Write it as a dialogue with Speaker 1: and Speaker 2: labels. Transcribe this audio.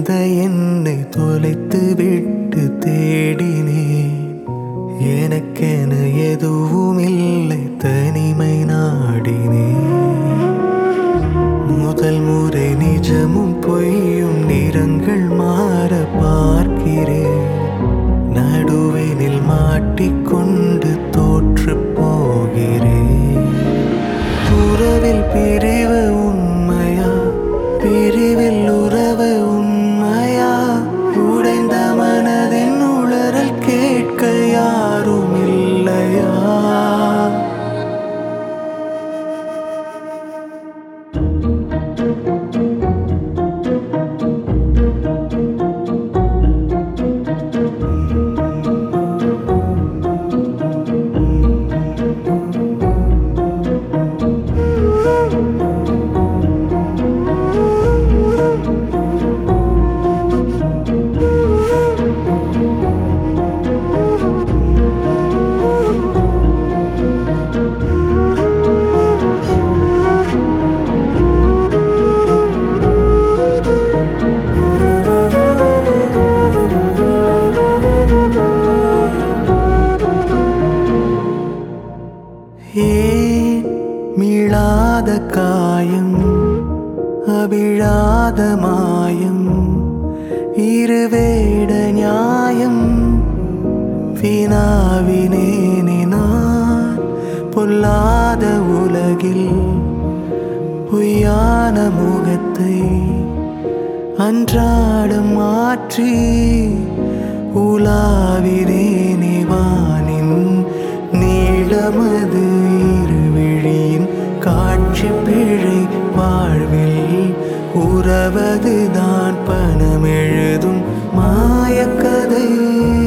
Speaker 1: இருந்த என்னை தொலைத்து விட்டு தேடினேன் எனக்கென எதுவும் இல்லை தனிமை நாடினேன் முதல் முறை நிஜமும் பொய்யும் நிறங்கள் மாற பார்க்கிறேன் நடுவினில் மாட்டிக்கொண்டு தோற்று போகிறேன் உறவில் பிரிவு உண்மையா பிரிவில் உறவு உண்மையா உடைந்த மனதின் உளறல் கேட்க யாரும் இல்லையா ஏன் மீளாத காயம் அவிழாத மாயம் இருவேட நியாயம் வினாவினேனே நான் பொல்லாத உலகில் பொய்யான முகத்தை அன்றாடம் மாற்றி உலாவிரேனே வானின் நீளமது இருவிழியின் காட்சி பிழை வாழ்வில் உறவதுதான் பணம் எழுதும் மாயக்கதை